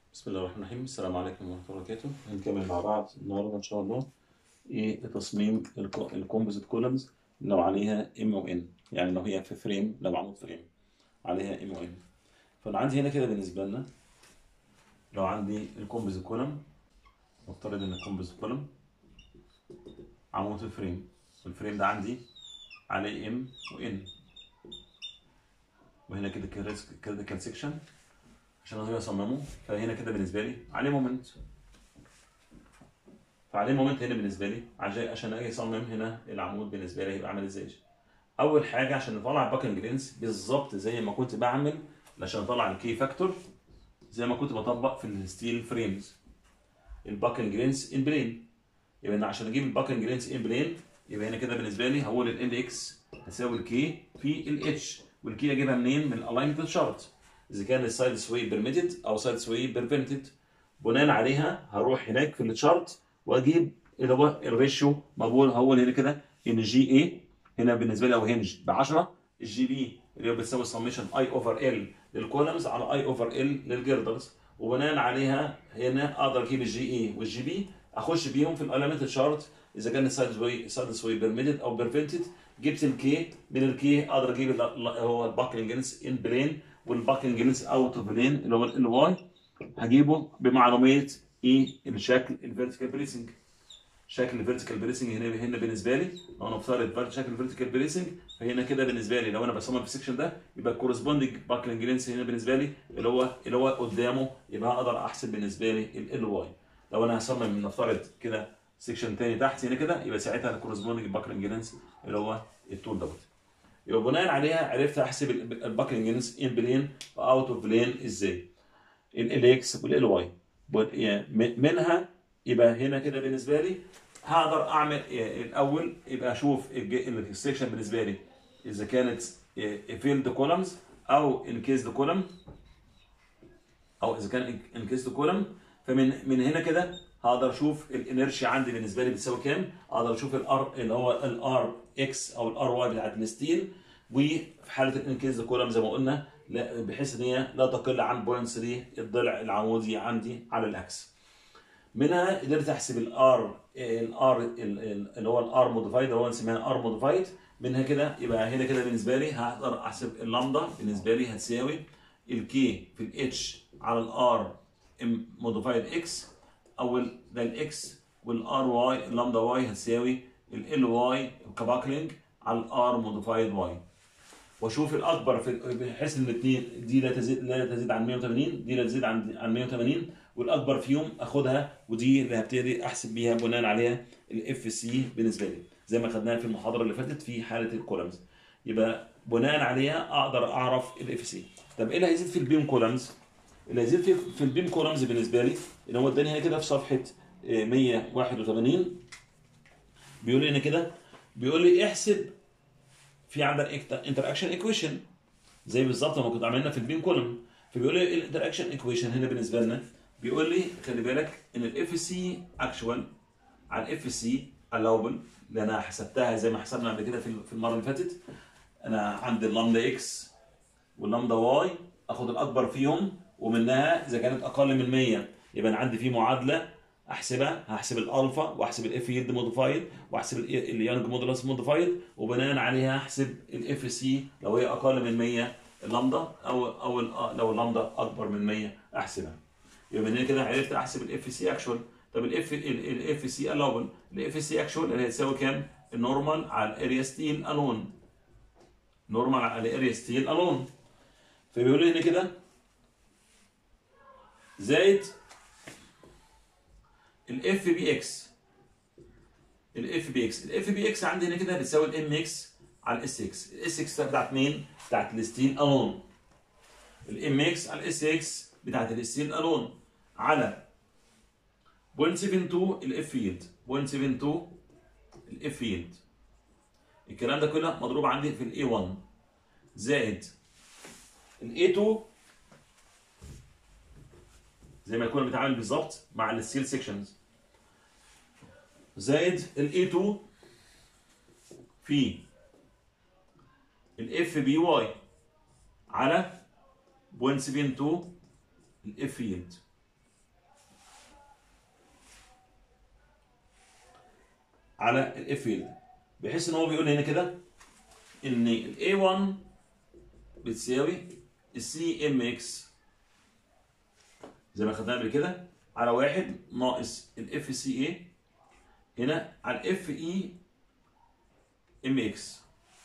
بسم الله الرحمن الرحيم السلام عليكم ورحمة الله وبركاته هنكمل مع بعض النهاردة إن شاء الله إيه تصميم الكومبوزيت كولمز لو عليها ام او ان يعني لو هي في فريم لو عمود فريم عليها ام او ان فأنا عندي هنا كده بالنسبة لنا لو عندي الكومبوزيت كولم نفترض إن الكومبوزيت كولم عمود في فريم والفريم ده عندي عليه ام وان وهنا كده كريتيكال سيكشن عشان اقدر اصممه فهنا كده بالنسبه لي عليه مومنت فعليه مومنت هنا بالنسبه لي عشان عشان اجي اصمم هنا العمود بالنسبه لي هيبقى عامل ازاي اول حاجه عشان نطلع الباكنج لينس بالظبط زي ما كنت بعمل عشان اطلع الكي فاكتور زي ما كنت بطبق في الستيل فريمز الباكنج لينس ان بلين يبقى انا عشان اجيب الباكنج لينس ان بلين يبقى هنا كده بالنسبه لي هقول ال اكس هتساوي الكي في الاتش والكي اجيبها منين من الالاينمنت شارت اذا كان السايد سوي بيرميتد او سايد سوي بيرفنتد بناء عليها هروح هناك في التشارت واجيب اللي هو الريشيو مقبول هقول هنا كده ان جي اي هنا بالنسبه لي او هنج ب 10 الجي بي اللي هو بتساوي سميشن اي اوفر ال للكولمز على اي اوفر ال للجردرز وبناء عليها هنا اقدر اجيب الجي اي والجي بي اخش بيهم في الاليمنت تشارت اذا كان السايد سوي سايد سوي بيرميتد او بيرفنتد جبت الكي من الكي اقدر اجيب هو الباكلينج ان بلين والباكنج جلس اوت اوف بلين اللي هو ال واي هجيبه بمعلوميه ايه الشكل الفيرتيكال بريسنج شكل الفيرتيكال بريسنج هنا هنا بالنسبه لي لو نفترض شكل الفيرتيكال بريسنج فهنا كده بالنسبه لي لو انا بصمم في السكشن ده يبقى الكورسبوندنج باكلينج لينس هنا بالنسبه لي اللي هو اللي هو قدامه يبقى اقدر احسب بالنسبه لي ال واي لو انا هصمم نفترض كده سكشن تاني تحت هنا كده يبقى ساعتها الكورسبوندنج باكلينج لينس اللي هو الطول دوت يبقى بناء عليها عرفت احسب الباكلينج لينس ان بلين واوت اوف بلين ازاي ال اكس والال واي منها يبقى هنا كده بالنسبه لي هقدر اعمل الاول يبقى اشوف السكشن بالنسبه لي اذا كانت فيلد كولمز او انكيزد كولم او اذا كان انكيزد كولم فمن من هنا كده هقدر اشوف الانرشيا عندي بالنسبه لي بتساوي كام اقدر اشوف الار اللي هو الار اكس او الار واي بتاعت الستيل وفي حاله الانكيز كولم زي ما قلنا بحيث ان هي لا تقل عن 0.3 الضلع العمودي عندي على الاكس منها قدرت احسب الار الار اللي هو الار موديفايد اللي هو نسميها ار موديفايد منها كده يبقى هنا كده بالنسبه لي هقدر احسب اللامدا بالنسبه لي هتساوي الكي في الاتش على الار موديفايد اكس اول ده الاكس والار واي اللامدا واي هتساوي ال واي كباكلينج على الار موديفايد واي واشوف الاكبر في بحيث ان الاثنين دي لا تزيد لا تزيد عن 180 دي لا تزيد عن عن 180 والاكبر فيهم اخدها ودي اللي هبتدي احسب بيها بناء عليها الاف سي بالنسبه لي زي ما خدناها في المحاضره اللي فاتت في حاله الكولمز يبقى بناء عليها اقدر اعرف الاف سي طب ايه اللي هيزيد في البيم كولمز اللي هيزيد في في البيم كولمز بالنسبه لي ان هو اداني هنا كده في صفحه 181 بيقول لي هنا كده بيقول لي احسب في عندك انتر اكشن ايكويشن زي بالظبط ما كنت عملنا في البيم كولوم فبيقول لي الانتر اكشن ايكويشن هنا بالنسبه لنا بيقول لي خلي بالك ان الاف سي اكشوال على الاف سي الاوبل اللي انا حسبتها زي ما حسبنا قبل كده في المره اللي فاتت انا عندي اللامدا اكس واللامدا واي اخد الاكبر فيهم ومنها اذا كانت اقل من 100 يبقى انا عندي في معادله احسبها هحسب الالفا واحسب الاف يلد موديفايد واحسب اليانج مودولس موديفايد وبناء عليها احسب الاف سي لو هي اقل من 100 اللامدا او او لو اللامدا اكبر من 100 احسبها يبقى من هنا كده عرفت احسب الاف سي اكشوال طب الاف الاف سي الاول الاف سي اكشوال اللي هتساوي كام؟ النورمال على الاريا ستيل الون نورمال على الاريا ستيل الون فبيقول لي هنا كده زائد الاف بي اكس الاف بي اكس الاف بي اكس عندي هنا كده بتساوي الام اكس على الاس اكس الاس اكس بتاعت مين؟ بتاعت الستيل الون الام اكس على الاس اكس بتاعت الستيل الون على 0.72 الاف يلد 0.72 الاف يلد الكلام ده كله مضروب عندي في الاي 1 زائد الاي 2 زي ما يكون بيتعامل بالظبط مع الستيل سيكشنز زائد الاي 2 في الاف بي واي على 0.72 الاف يلد على الاف فيلد بحيث ان هو بيقول هنا كده ان الاي 1 بتساوي السي ام اكس زي ما خدناها قبل كده على واحد ناقص الاف سي اي هنا على الاف اي ام اكس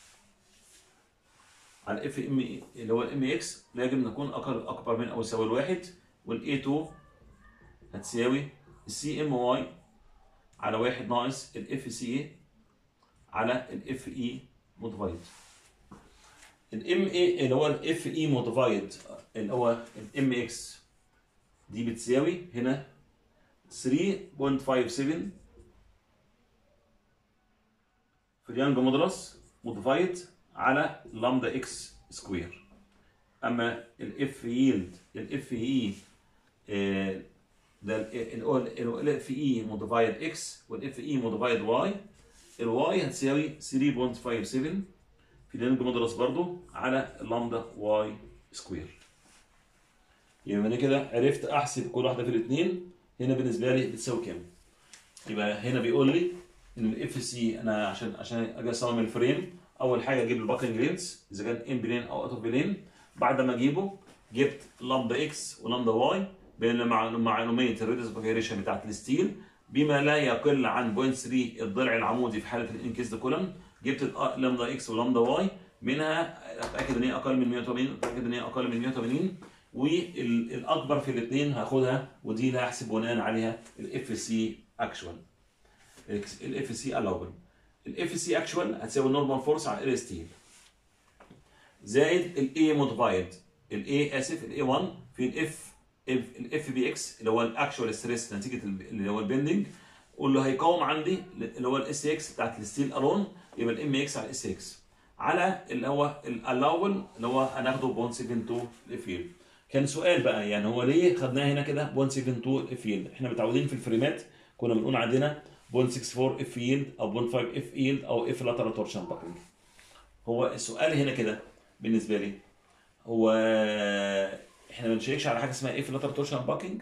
على الاف ام اللي هو الام اكس لازم نكون اكبر اكبر من او يساوي الواحد والاي 2 هتساوي السي ام واي على واحد ناقص الاف سي اي على الاف اي موديفايد الام اي اللي هو الاف اي موديفايد اللي هو الام اكس دي بتساوي هنا 3.57 في اليانج مودولس موديفايد على لامدا اكس سكوير اما الاف ييلد الاف اي ده الاف اي موديفايد اكس والاف اي موديفايد واي الواي هتساوي 3.57 في اليانج مودولس برضو على لامدا واي سكوير يبقى انا كده عرفت احسب كل واحده في الاثنين هنا بالنسبه لي بتساوي كام يبقى هنا بيقول لي ان الاف سي انا عشان عشان اجي اصمم الفريم اول حاجه اجيب الباكنج لينس اذا كان ان بلين او اوت اوف بلين بعد ما اجيبه جبت لامدا اكس ولامدا واي بين معلوميه الريدس فاريشن بتاعت الستيل بما لا يقل عن 0.3 الضلع العمودي في حاله الانكيزد كولم جبت لامدا اكس ولامدا واي منها اتاكد ان هي اقل من 180 اتاكد ان هي اقل من 180 والاكبر في الاثنين هاخدها ودي اللي هحسب بناء عليها الاف سي اكشوال الاف سي الاوبل الاف سي اكشوال هتساوي النورمال فورس على ال ستيل زائد الاي موديفايد الاي اسف الاي 1 في الاف الاف بي اكس اللي هو الاكشوال ستريس نتيجه اللي هو البندنج واللي هيقاوم عندي اللي هو الاس اكس بتاعت الستيل الون يبقى الام اكس على الاس اكس على اللي هو الاول اللي هو هناخده 0.72 الفيل كان سؤال بقى يعني هو ليه خدناها هنا كده 0.72 اف يلد احنا متعودين في الفريمات كنا بنقول عندنا 0.64 اف يلد او 0.5 اف يلد او اف لاترال تورشن باكينج هو السؤال هنا كده بالنسبه لي هو احنا ما بنشيكش على حاجه اسمها اف لاترال تورشن باكينج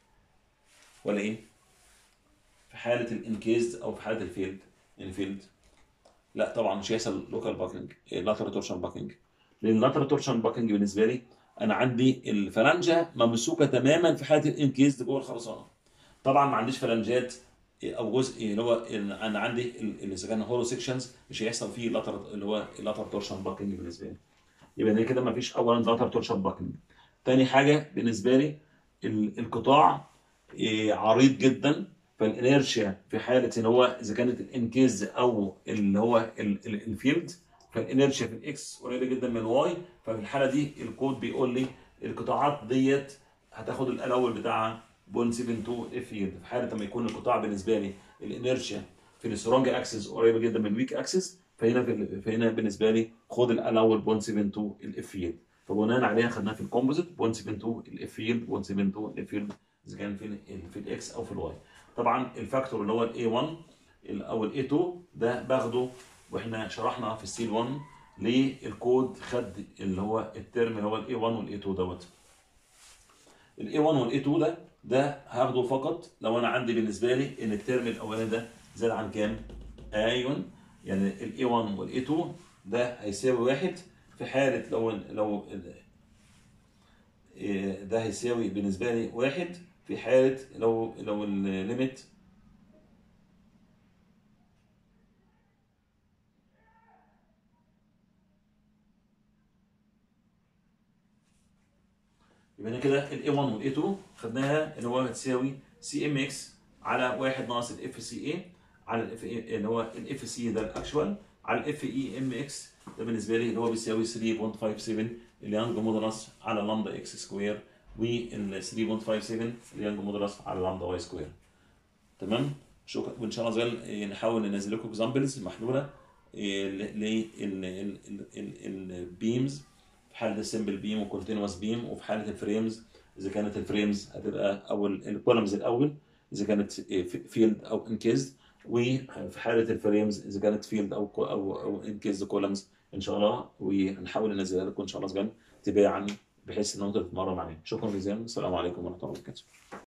ولا ايه في حاله الانكيزد او في حاله الفيلد الفيلد لا طبعا مش هيحصل لوكال باكينج لاترال تورشن باكينج لان اللاترال تورشن باكينج بالنسبه لي انا عندي الفلنجه ممسوكه تماما في حاله الانكيزد جوه الخرسانه طبعا ما عنديش فلنجات او جزء اللي هو انا عندي اذا كان هولو سيكشنز مش هيحصل فيه لاتر اللي هو اللاتر تورشن باكينج بالنسبه لي يبقى كده ما فيش اولا لاتر تورشن باكينج تاني حاجه بالنسبه لي القطاع عريض جدا فالانيرشيا في حاله ان هو اذا كانت الانكيز او اللي هو الفيلد فالانيرشيا في الاكس قريبه جدا من الواي ففي الحاله دي الكود بيقول لي القطاعات ديت هتاخد الاول بتاعها 0.72 اف يلد في حاله لما يكون القطاع بالنسبه لي الانيرشيا في السترونج اكسس قريبه جدا من الويك اكسس فهنا في فهنا بالنسبه لي خد الاول 0.72 الاف يلد فبناء عليها خدناها في الكومبوزيت 0.72 الاف يلد 0.72 الاف يلد اذا كان في في الاكس او في الواي طبعا الفاكتور اللي هو الاي 1 او الاي 2 ده باخده واحنا شرحنا في السيل 1 ليه الكود خد اللي هو الترم اللي هو الاي 1 والاي 2 دوت الاي 1 والاي 2 ده ده هاخده فقط لو انا عندي بالنسبه لي ان الترم الاولاني ده زاد عن كام؟ ايوه يعني الاي 1 والاي 2 ده هيساوي واحد في حاله لو لو ده هيساوي بالنسبه لي واحد في حاله لو لو الليميت يبقى هنا كده الاي 1 والاي 2 خدناها اللي هو هتساوي سي ام اكس على 1 ناقص الاف سي اي على الاف اللي هو الاف سي ده الاكشوال على الاف اي ام اكس ده بالنسبه لي اللي هو بيساوي 3.57 اليانج مودولس على لامدا اكس سكوير وال 3.57 اليانج مودولس على لامدا واي سكوير تمام شكرا وان شاء الله زي نحاول ننزل لكم اكزامبلز محلوله للبيمز في حاله السمبل بيم وكونتينوس بيم وفي حاله الفريمز اذا كانت الفريمز هتبقى او الكولمز الاول اذا كانت فيلد او انكيزد وفي حاله الفريمز اذا كانت فيلد او او او انكيزد كولمز ان شاء الله وهنحاول ننزلها لكم ان شاء الله تباعا بحيث ان انتم تتمرنوا عليها شكرا جزيلا السلام عليكم ورحمه الله وبركاته